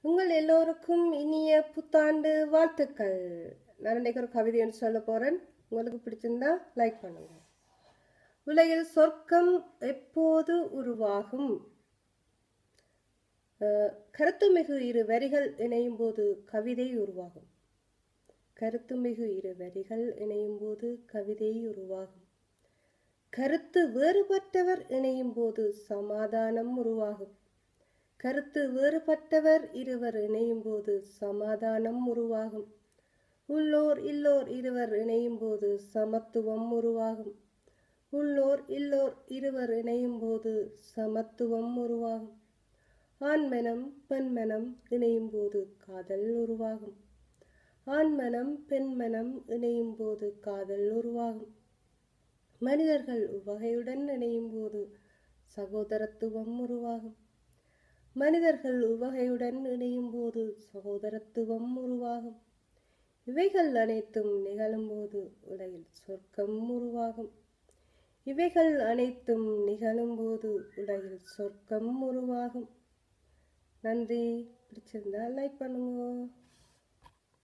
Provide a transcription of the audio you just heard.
உங்கள் எல்லோருக்கும் இனிய புத்தாண்டு வாழ்த்துக்கள் நான் இன்னைக்கு ஒரு கவிதை ஒன்று சொல்ல போறேன் உங்களுக்கு பிடிச்சிருந்தா லைக் பண்ணுங்க உலகில் சொர்க்கம் எப்போது உருவாகும் அஹ், கருத்துமிகு இரு வரிகள் இணையும் போது கவிதை உருவாகும் கருத்துமிகு இரு வரிகள் இணையும் போது கவிதை உருவாகும் கருத்து வேறுபட்டவர் இணையும் போது சமாதானம் உருவாகும் கருத்து வேறுபட்டவர் இருவர் இணையும் போது சமாதானம் உருவாகும் உள்ளோர் இல்லோர் இருவர் இணையும் போது சமத்துவம் உருவாகும் உள்ளோர் இல்லோர் இருவர் இணையும் போது சமத்துவம் உருவாகும் ஆண்மனம் பெண்மனம் இணையும் போது காதல் உருவாகும் ஆண்மனம் பெண்மனம் இணையும் போது காதல் உருவாகும் மனிதர்கள் உவகையுடன் இணையும் போது சகோதரத்துவம் உருவாகும் மனிதர்கள் உவகையுடன் இணையும் போது சகோதரத்துவம் உருவாகும் இவைகள் அனைத்தும் நிகழும்போது உலகில் சொர்க்கம் உருவாகும் இவைகள் அனைத்தும் நிகழும்போது உலகில் சொர்க்கம் உருவாகும் நன்றி பிடிச்சிருந்தா லைக் பண்ணுங்க